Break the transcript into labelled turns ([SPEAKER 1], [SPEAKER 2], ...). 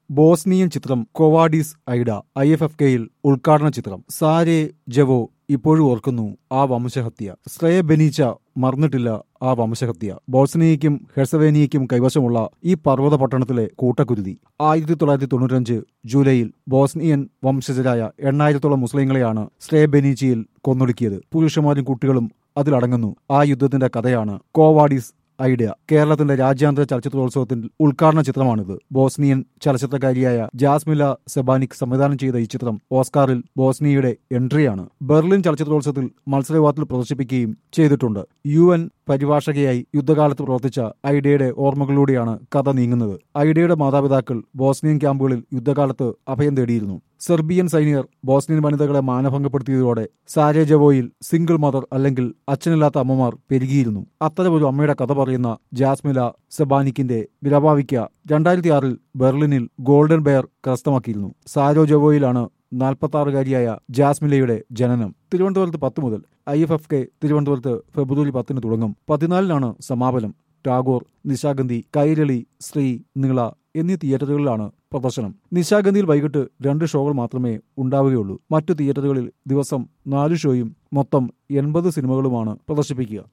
[SPEAKER 1] Bosnian ചിത്രം Quo Vadis Aida I F F കെയിൽ ഉദ്ഘാടന ചിത്രം സാരെ ജവോ ഇപ്പോഴും ഓർക്കുന്നു ആ വംശഹത്യ ശ്രേയ ബെനീച്ച മറന്നിട്ടില്ല ആ വംശഹത്യ ബോസ്നിയയ്ക്കും ഹെർസവേനിയയ്ക്കും കൈവശമുള്ള ഈ പർവ്വത പട്ടണത്തിലെ കൂട്ടക്കുരുതി ആയിരത്തി തൊള്ളായിരത്തി തൊണ്ണൂറ്റഞ്ച് ജൂലൈയിൽ ബോസ്നിയൻ വംശജരായ എണ്ണായിരത്തോളം മുസ്ലിങ്ങളെയാണ് ശ്രേയ ബെനീച്ചിയിൽ കൊന്നൊടുക്കിയത് പുരുഷന്മാരും കുട്ടികളും അതിലടങ്ങുന്നു ആ യുദ്ധത്തിന്റെ കഥയാണ് കോവാഡിസ് ഐഡിയ കേരളത്തിന്റെ രാജ്യാന്തര ചലച്ചിത്രോത്സവത്തിൽ ഉദ്ഘാടന ചിത്രമാണിത് ബോസ്നിയൻ ചലച്ചിത്രകാരിയായ ജാസ്മില സെബാനിക് സംവിധാനം ചെയ്ത ഈ ചിത്രം ഓസ്കാറിൽ ബോസ്നിയയുടെ എൻട്രിയാണ് ബെർലിൻ ചലച്ചിത്രോത്സവത്തിൽ മത്സരവിഭാഗത്തിൽ പ്രദർശിപ്പിക്കുകയും ചെയ്തിട്ടുണ്ട് യു എൻ പരിഭാഷകയായി യുദ്ധകാലത്ത് പ്രവർത്തിച്ച ഐഡിയയുടെ ഓർമ്മകളിലൂടെയാണ് കഥ നീങ്ങുന്നത് ഐഡിയയുടെ മാതാപിതാക്കൾ ബോസ്നിയൻ ക്യാമ്പുകളിൽ യുദ്ധകാലത്ത് അഭയം തേടിയിരുന്നു സെർബിയൻ സൈനികർ ബോസ്നിയൻ വനിതകളെ മാനഭംഗപ്പെടുത്തിയതോടെ സാരേജവോയിൽ സിംഗിൾ മദർ അല്ലെങ്കിൽ അച്ഛനില്ലാത്ത അമ്മമാർ പെരുകിയിരുന്നു അത്തരമൊരു അമ്മയുടെ കഥ പറയുന്ന ജാസ്മില സെബാനിക്കിന്റെ വിരഭാവിക്ക രണ്ടായിരത്തി ആറിൽ ബെർലിനിൽ ഗോൾഡൻ ബെയർ കരസ്ഥമാക്കിയിരുന്നു സാരോജവോയിലാണ് നാൽപ്പത്തി ജാസ്മിലയുടെ ജനനം തിരുവനന്തപുരത്ത് പത്ത് മുതൽ ഐ എഫ് എഫ് കെ തിരുവനന്തപുരത്ത് ഫെബ്രുവരി പത്തിന് തുടങ്ങും പതിനാലിനാണ് സമാപനം ടാഗോർ നിശാഗന്ധി കൈരളി ശ്രീ നീള എന്നീ തിയേറ്ററുകളിലാണ് പ്രദർശനം നിശാഗന്ധിയിൽ വൈകിട്ട് രണ്ട് ഷോകൾ മാത്രമേ ഉണ്ടാവുകയുള്ളൂ മറ്റു തിയേറ്ററുകളിൽ ദിവസം നാല് ഷോയും മൊത്തം എൺപത് സിനിമകളുമാണ് പ്രദർശിപ്പിക്കുക